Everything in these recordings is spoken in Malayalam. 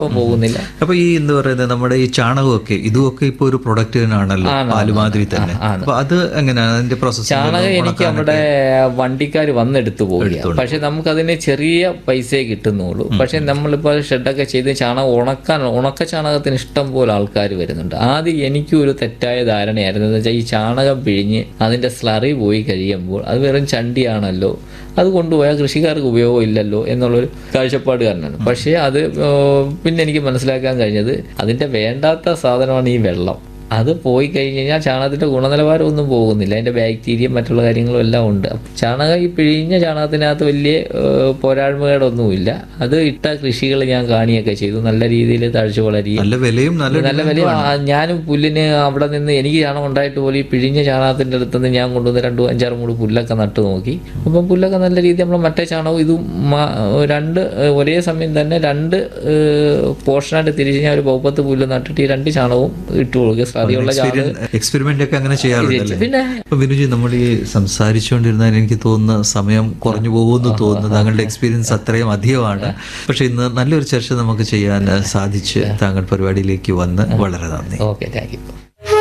പോകുന്നില്ല അപ്പൊ ഈ എന്താ പറയുന്നത് നമ്മുടെ ഈ ചാണകമൊക്കെ ഇതുമൊക്കെ ഇപ്പൊ ഒരു പ്രൊഡക്റ്റ് തന്നെയാണല്ലോ ആണ്, പാല് മാതിരി തന്നെ ആ, ആണ്. അപ്പൊ അത് എങ്ങനെയാണ് അതിന്റെ പ്രോസസ് ചാണകം എനിക്ക് നമ്മുടെ വണ്ടിക്കാർ വന്നെടുത്ത് പോവുകയാണ് പക്ഷെ നമുക്കതിന് ചെറിയ പൈസയെ കിട്ടുന്നുള്ളൂ പക്ഷെ നമ്മളിപ്പോൾ ഷെഡൊക്കെ ചെയ്ത് ചാണകം ഉണക്കാൻ ഉണക്ക ചാണകത്തിന് ഇഷ്ടം പോലെ ആൾക്കാർ വരുന്നുണ്ട് ആദ്യം എനിക്കും ഒരു തെറ്റായ ധാരണയായിരുന്നു എന്ന് വെച്ചാൽ ഈ ചാണകം പിഴിഞ്ഞ് അതിന്റെ സ്ലറി പോയി കഴിയുമ്പോൾ അത് വെറും ചണ്ടിയാണല്ലോ അത് കൊണ്ടുപോയാൽ കൃഷിക്കാർക്ക് ഉപയോഗം ഇല്ലല്ലോ എന്നുള്ളൊരു കാഴ്ചപ്പാട് കാരണമാണ് പക്ഷേ അത് ഏർ, പിന്നെ എനിക്ക് മനസ്സിലാക്കാൻ കഴിഞ്ഞത് അതിന്റെ വേണ്ടാത്ത സാധനമാണ് ഈ വെള്ളം അത് പോയി കഴിഞ്ഞ് കഴിഞ്ഞാൽ ചാണകത്തിന്റെ ഗുണനിലവാരം ഒന്നും പോകുന്നില്ല അതിന്റെ ബാക്ടീരിയ മറ്റുള്ള കാര്യങ്ങളും എല്ലാം ഉണ്ട് ചാണകം ഈ പിഴിഞ്ഞ ചാണകത്തിനകത്ത് വലിയ ഏഹ്, പോരായ്മകളൊന്നുമില്ല അത് ഇട്ട കൃഷികൾ ഞാൻ കാണിയൊക്കെ ചെയ്തു നല്ല രീതിയിൽ തഴച്ചു വളരുകയും നല്ല വിലയും നല്ല നല്ല വലിയ ആ, ഞാനും പുല്ലിന് അവിടെ നിന്ന് എനിക്ക് ചാണകം ഉണ്ടായിട്ട് പോലും ഈ പിഴിഞ്ഞ ചാണകത്തിന്റെ അടുത്ത് നിന്ന് ഞാൻ കൊണ്ടുവന്ന് രണ്ടു അഞ്ചാറ് മൂട് പുല്ലൊക്കെ നട്ടു നോക്കി അപ്പം പുല്ലൊക്കെ നല്ല രീതിയിൽ നമ്മൾ മറ്റേ ചാണകവും ഇതും മ- രണ്ട് ഏഹ്, ഒരേ സമയം തന്നെ രണ്ട് പോർഷനായിട്ട് തിരിച്ച് ഞാൻ ഒരു പൗപ്പത്ത് പുല്ല് നട്ടിട്ട് ഈ രണ്ട് ചാണകവും ഇട്ട് കൊടുക്കുക സ്ലറിയുള്ള ചാണകം എക്സ്പെരിമെന്റ് ഒക്കെ അങ്ങനെ ചെയ്യാറുണ്ടല്ലേ പിന്നെ അപ്പൊ വിനുജി നമ്മൾ ഈ സംസാരിച്ചുകൊണ്ടിരുന്നാൽ എനിക്ക് തോന്നുന്ന സമയം കുറഞ്ഞു പോകുമെന്ന് തോന്നുന്നു താങ്കളുടെ എക്സ്പീരിയൻസ് അത്രയും അധികമാണ് പക്ഷെ ഇന്ന് നല്ലൊരു ചർച്ച നമുക്ക് ചെയ്യാൻ സാധിച്ച് താങ്കൾ പരിപാടിയിലേക്ക് വന്ന് വളരെ നന്ദി ഓക്കെ താങ്ക് യു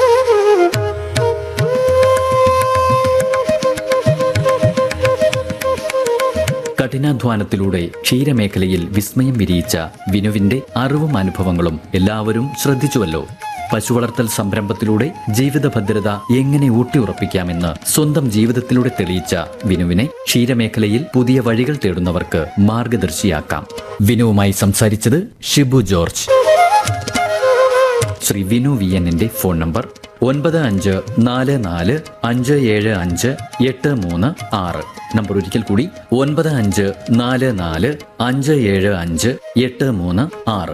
കഠിനാധ്വാനത്തിലൂടെ ക്ഷീരമേഖലയിൽ വിസ്മയം വിരിയിച്ച വിനുവിന്റെ അറിവും അനുഭവങ്ങളും എല്ലാവരും ശ്രദ്ധിച്ചുവല്ലോ പശുവളർത്തൽ സംരംഭത്തിലൂടെ ജീവിത ഭദ്രത എങ്ങനെ ഊട്ടിയുറപ്പിക്കാമെന്ന് സ്വന്തം ജീവിതത്തിലൂടെ തെളിയിച്ച വിനുവിനെ ക്ഷീരമേഖലയിൽ പുതിയ വഴികൾ തേടുന്നവർക്ക് മാർഗദർശിയാക്കാം വിനുവുമായി സംസാരിച്ചത് ഷിബു ജോർജ് ശ്രീ വിനു വി എന്നിന്റെ ഫോൺ നമ്പർ ഒൻപത് അഞ്ച് നാല് നാല് അഞ്ച് ഏഴ് അഞ്ച് എട്ട് മൂന്ന് ആറ് നമ്പർ ഒരിക്കൽ കൂടി ഒൻപത് അഞ്ച് നാല് നാല് അഞ്ച് ഏഴ് അഞ്ച് എട്ട് മൂന്ന് ആറ്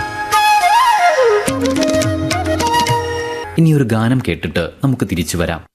ഇനി ഒരു ഗാനം കേട്ടിട്ട് നമുക്ക് തിരിച്ചു വരാം